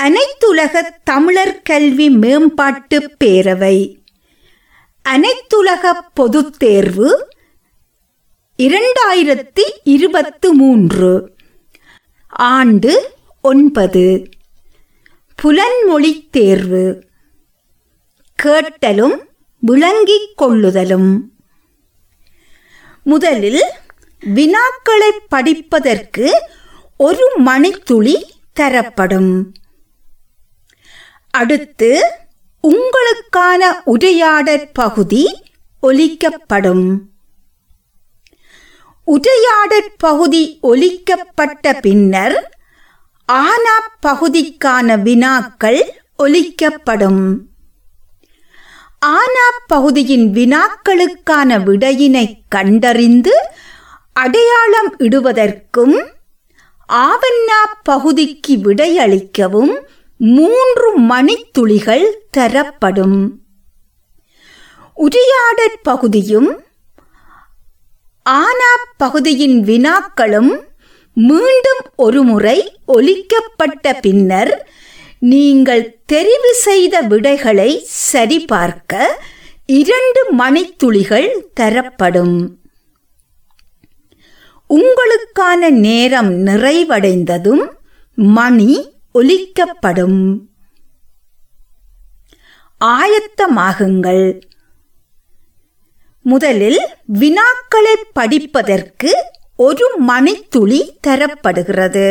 அனைத்துலக தமிழர் கல்வி மேம்பாட்டு பேரவை அனைத்துலக பொதுத் தேர்வு இரண்டாயிரத்தி இருபத்து மூன்று ஆண்டு ஒன்பது புலன்மொழி தேர்வு கேட்டலும் விளங்கிக் கொள்ளுதலும் முதலில் வினாக்களை படிப்பதற்கு ஒரு மணித்துளி தரப்படும் அடுத்து உங்களுக்கான உரையாடற் பகுதி ஒலிக்கப்படும் உரையாடற் பகுதி ஒலிக்கப்பட்ட பின்னர் ஆனா பகுதிக்கான வினாக்கள் ஒலிக்கப்படும் ஆனா பகுதியின் வினாக்களுக்கான விடையினை கண்டறிந்து அடையாளம் இடுவதற்கும் ஆவண்ணா பகுதிக்கு விடையளிக்கவும் மூன்று மணித்துளிகள் தரப்படும் உரையாடற் பகுதியும் ஆனா பகுதியின் வினாக்களும் மீண்டும் ஒருமுறை ஒலிக்கப்பட்ட பின்னர் நீங்கள் தெரிவு செய்த விடைகளை சரிபார்க்க இரண்டு மணித்துளிகள் தரப்படும் உங்களுக்கான நேரம் நிறைவடைந்ததும் மணி ஒலிக்கப்படும் ஆயத்தமாகுங்கள் முதலில் வினாக்களை படிப்பதற்கு ஒரு மணித்துளி தரப்படுகிறது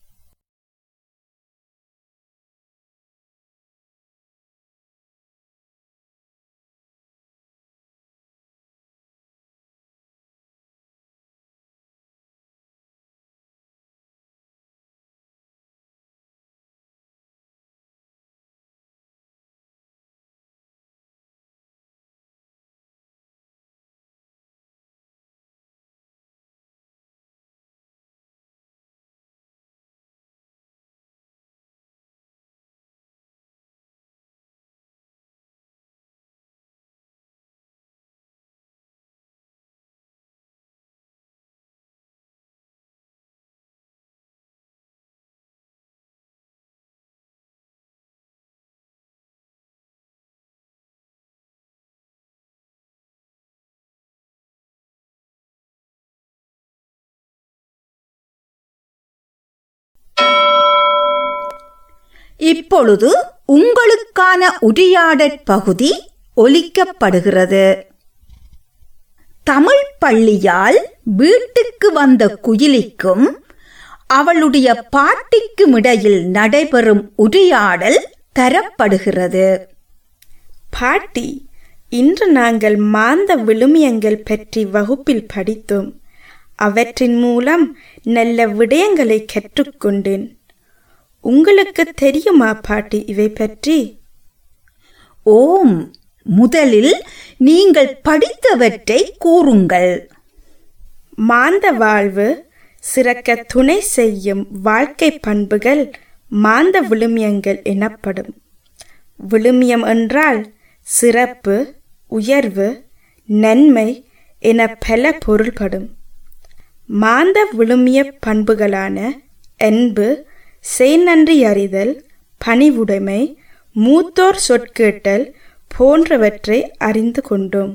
இப்பொழுது உங்களுக்கான உரையாடற் பகுதி ஒலிக்கப்படுகிறது தமிழ் பள்ளியால் வீட்டுக்கு வந்த குயிலிக்கும் அவளுடைய பாட்டிக்கும் இடையில் நடைபெறும் உரையாடல் தரப்படுகிறது பாட்டி இன்று நாங்கள் மாந்த விழுமியங்கள் பற்றி வகுப்பில் படித்தோம் அவற்றின் மூலம் நல்ல விடயங்களை கற்றுக்கொண்டேன் உங்களுக்கு தெரியுமா பாட்டி இவை பற்றி ஓம் முதலில் நீங்கள் படித்தவற்றை கூறுங்கள் மாந்த வாழ்வு சிறக்க துணை செய்யும் வாழ்க்கை பண்புகள் மாந்த விழுமியங்கள் எனப்படும் விழுமியம் என்றால் சிறப்பு உயர்வு நன்மை என பல பொருள்படும் மாந்த விழுமிய பண்புகளான அன்பு செய்நன்றி அறிதல் பணிவுடைமை மூத்தோர் சொற்கேட்டல் போன்றவற்றை அறிந்து கொண்டோம்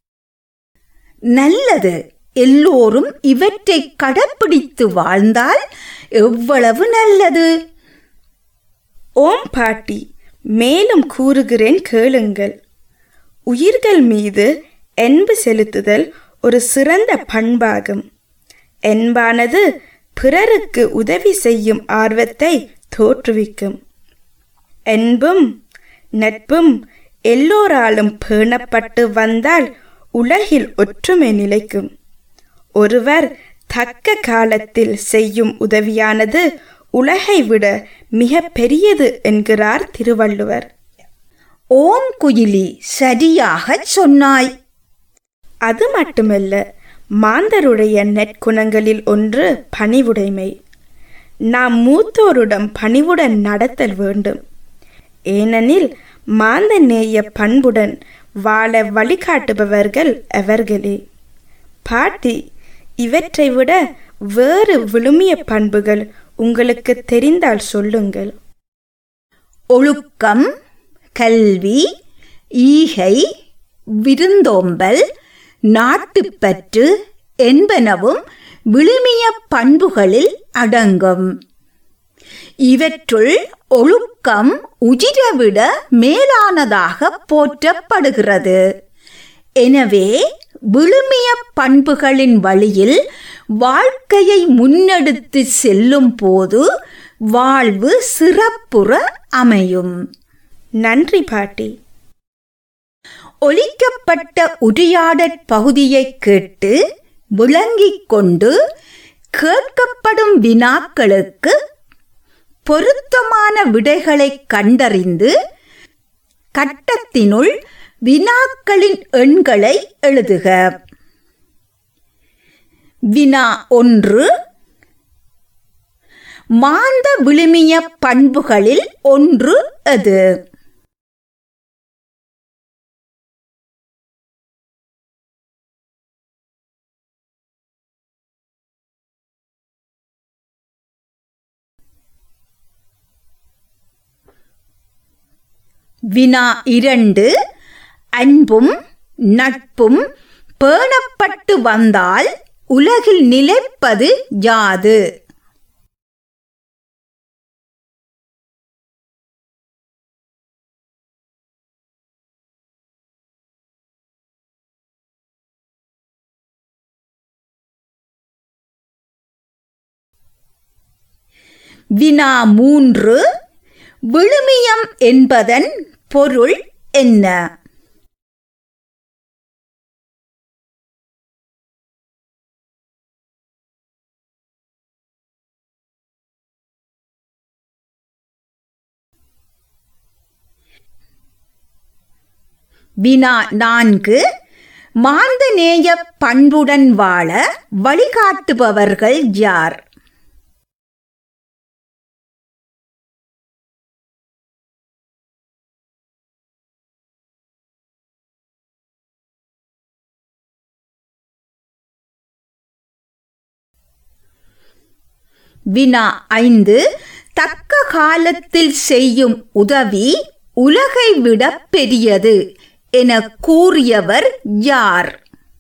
நல்லது எல்லோரும் இவற்றை கடைப்பிடித்து வாழ்ந்தால் எவ்வளவு நல்லது ஓம் பாட்டி மேலும் கூறுகிறேன் கேளுங்கள் உயிர்கள் மீது அன்பு செலுத்துதல் ஒரு சிறந்த பண்பாகும் என்பானது பிறருக்கு உதவி செய்யும் ஆர்வத்தை தோற்றுவிக்கும் அன்பும் நட்பும் எல்லோராலும் பேணப்பட்டு வந்தால் உலகில் ஒற்றுமை நிலைக்கும் ஒருவர் தக்க காலத்தில் செய்யும் உதவியானது உலகை விட மிக பெரியது என்கிறார் திருவள்ளுவர் ஓம் குயிலி சரியாகச் சொன்னாய் அது மட்டுமல்ல மாந்தருடைய நற்குணங்களில் ஒன்று பணிவுடைமை நாம் மூத்தோருடன் பணிவுடன் நடத்தல் வேண்டும் ஏனெனில் மாந்த நேய பண்புடன் வாழ வழிகாட்டுபவர்கள் அவர்களே பாட்டி இவற்றை விட வேறு விழுமிய பண்புகள் உங்களுக்கு தெரிந்தால் சொல்லுங்கள் ஒழுக்கம் கல்வி ஈகை விருந்தோம்பல் நாட்டுப்பற்று என்பனவும் விழுமிய பண்புகளில் அடங்கும் இவற்றுள் ஒழுக்கம் உயிரைவிட மேலானதாக போற்றப்படுகிறது எனவே விழுமிய பண்புகளின் வழியில் வாழ்க்கையை முன்னெடுத்து செல்லும் போது வாழ்வு சிறப்புற அமையும் நன்றி பாட்டி ஒலிக்கப்பட்ட உரையாடற் பகுதியை கேட்டு விளங்கிக் கொண்டு கேட்கப்படும் வினாக்களுக்கு பொருத்தமான விடைகளை கண்டறிந்து கட்டத்தினுள் வினாக்களின் எண்களை எழுதுக வினா ஒன்று மாந்த விழுமிய பண்புகளில் ஒன்று எது வினா இரண்டு அன்பும் நட்பும் பேணப்பட்டு வந்தால் உலகில் நிலைப்பது யாது வினா மூன்று விழுமியம் என்பதன் பொருள் என்ன வினா நான்கு மாந்தநேய பண்புடன் வாழ வழிகாட்டுபவர்கள் யார் வினா ஐந்து தக்க காலத்தில் செய்யும் உதவி உலகை விட பெரியது என கூறியவர் யார்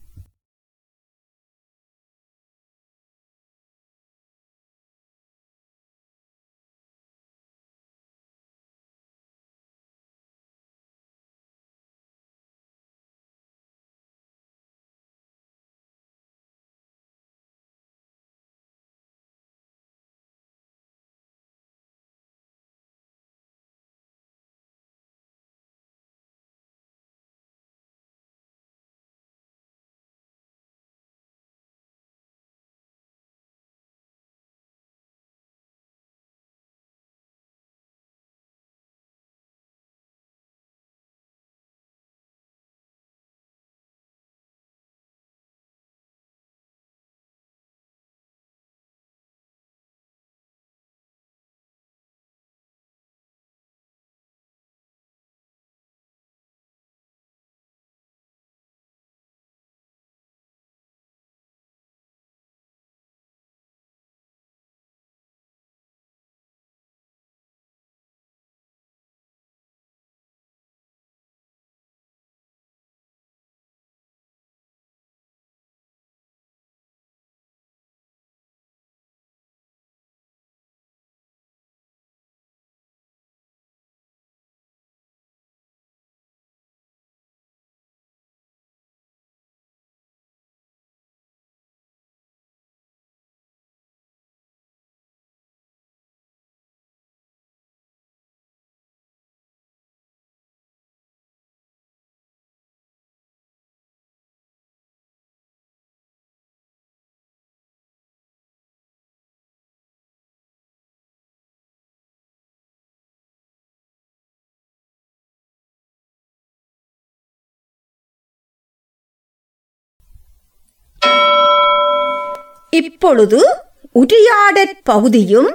இப்பொழுது உரையாடற் பகுதியும்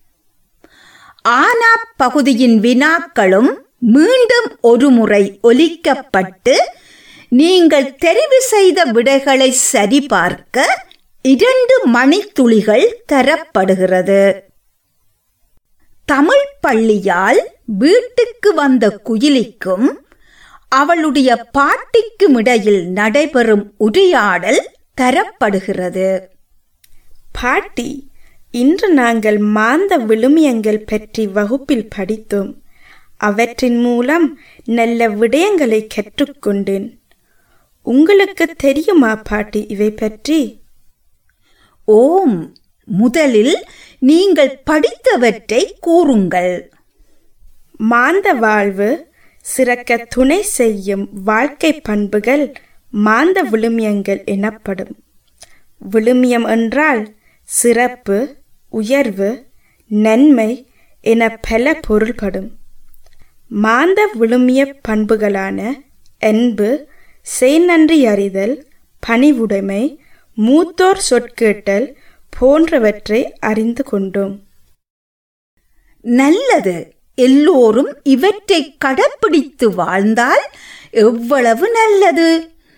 ஆனா பகுதியின் வினாக்களும் மீண்டும் ஒருமுறை ஒலிக்கப்பட்டு நீங்கள் தெரிவு செய்த விடைகளை சரிபார்க்க இரண்டு மணித்துளிகள் தரப்படுகிறது தமிழ் பள்ளியால் வீட்டுக்கு வந்த குயிலிக்கும் அவளுடைய பாட்டிக்கும் இடையில் நடைபெறும் உரையாடல் தரப்படுகிறது பாட்டி இன்று நாங்கள் மாந்த விழுமியங்கள் பற்றி வகுப்பில் படித்தோம் அவற்றின் மூலம் நல்ல விடயங்களை கற்றுக்கொண்டேன் உங்களுக்கு தெரியுமா பாட்டி இவை பற்றி ஓம் முதலில் நீங்கள் படித்தவற்றை கூறுங்கள் மாந்த வாழ்வு சிறக்க துணை செய்யும் வாழ்க்கை பண்புகள் மாந்த விழுமியங்கள் எனப்படும் விழுமியம் என்றால் சிறப்பு உயர்வு நன்மை என பல பொருள்படும் மாந்த விழுமிய பண்புகளான அன்பு செய்நன்றி அறிதல் பணிவுடைமை மூத்தோர் சொற்கேட்டல் போன்றவற்றை அறிந்து கொண்டோம் நல்லது எல்லோரும் இவற்றை கடைப்பிடித்து வாழ்ந்தால் எவ்வளவு நல்லது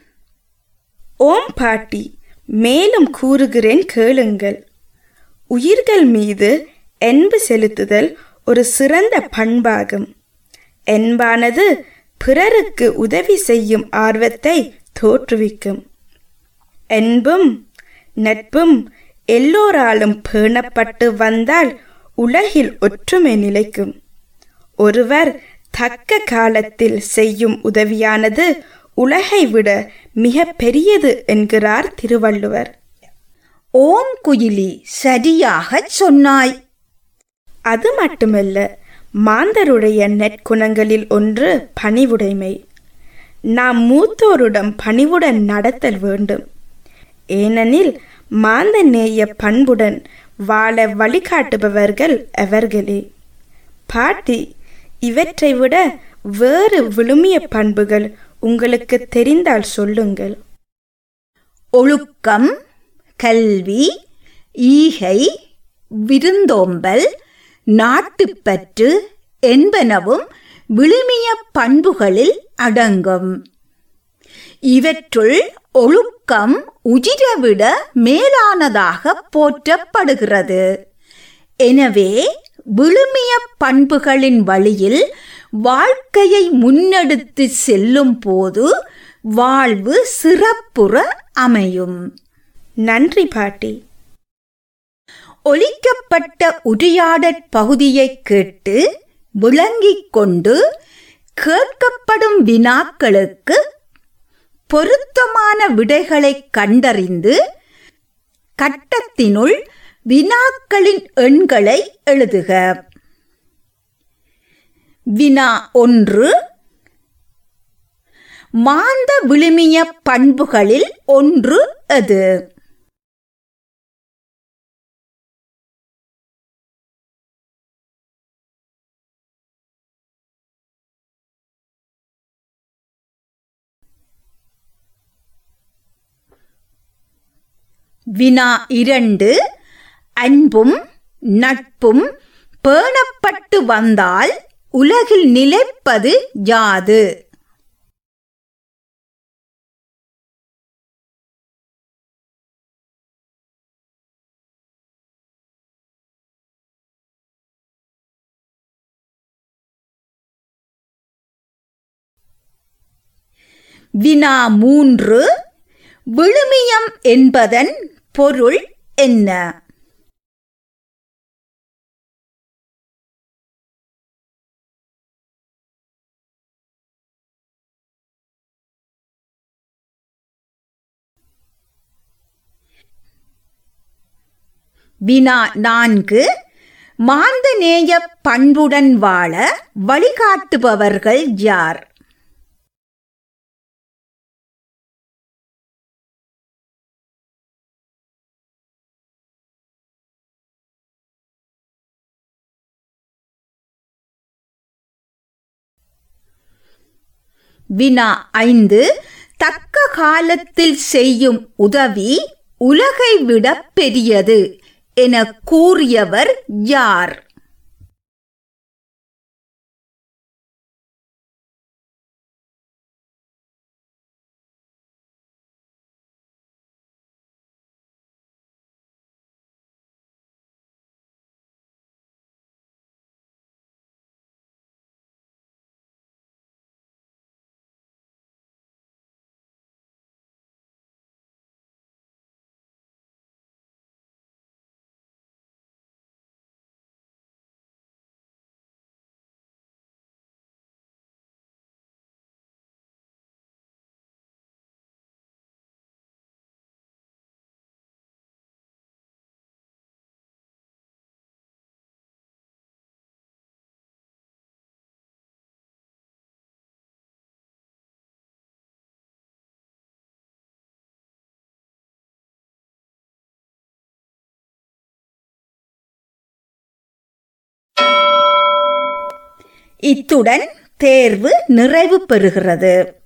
ஓம் பாட்டி மேலும் கூறுகிறேன் கேளுங்கள் உயிர்கள் மீது அன்பு செலுத்துதல் ஒரு சிறந்த பண்பாகும் அன்பானது பிறருக்கு உதவி செய்யும் ஆர்வத்தை தோற்றுவிக்கும் அன்பும் நட்பும் எல்லோராலும் பேணப்பட்டு வந்தால் உலகில் ஒற்றுமை நிலைக்கும் ஒருவர் தக்க காலத்தில் செய்யும் உதவியானது உலகை விட மிக பெரியது என்கிறார் திருவள்ளுவர் ஓம் குயிலி சரியாகச் சொன்னாய் அது மட்டுமல்ல மாந்தருடைய நற்குணங்களில் ஒன்று பணிவுடைமை நாம் மூத்தோருடன் பணிவுடன் நடத்தல் வேண்டும் ஏனெனில் மாந்த நேய பண்புடன் வாழ வழிகாட்டுபவர்கள் அவர்களே பாட்டி இவற்றை விட வேறு விழுமிய பண்புகள் உங்களுக்கு தெரிந்தால் சொல்லுங்கள் ஒழுக்கம் கல்வி ஈகை விருந்தோம்பல் நாட்டுப்பற்று என்பனவும் விழுமிய பண்புகளில் அடங்கும் இவற்றுள் ஒழுக்கம் உயிரைவிட மேலானதாக போற்றப்படுகிறது எனவே விழுமிய பண்புகளின் வழியில் வாழ்க்கையை முன்னெடுத்து செல்லும் போது வாழ்வு சிறப்புற அமையும் நன்றி பாட்டி ஒலிக்கப்பட்ட உரையாடற் பகுதியை கேட்டு விளங்கிக் கொண்டு கேட்கப்படும் வினாக்களுக்கு பொருத்தமான விடைகளை கண்டறிந்து கட்டத்தினுள் வினாக்களின் எண்களை எழுதுக வினா ஒன்று மாந்த விழுமிய பண்புகளில் ஒன்று எது வினா இரண்டு அன்பும் நட்பும் பேணப்பட்டு வந்தால் உலகில் நிலைப்பது யாது வினா மூன்று விழுமியம் என்பதன் பொருள் என்ன வினா நான்கு மாந்தநேய பண்புடன் வாழ வழிகாட்டுபவர்கள் யார் வினா ஐந்து தக்க காலத்தில் செய்யும் உதவி உலகை விட பெரியது என கூறியவர் யார் இத்துடன் தேர்வு நிறைவு பெறுகிறது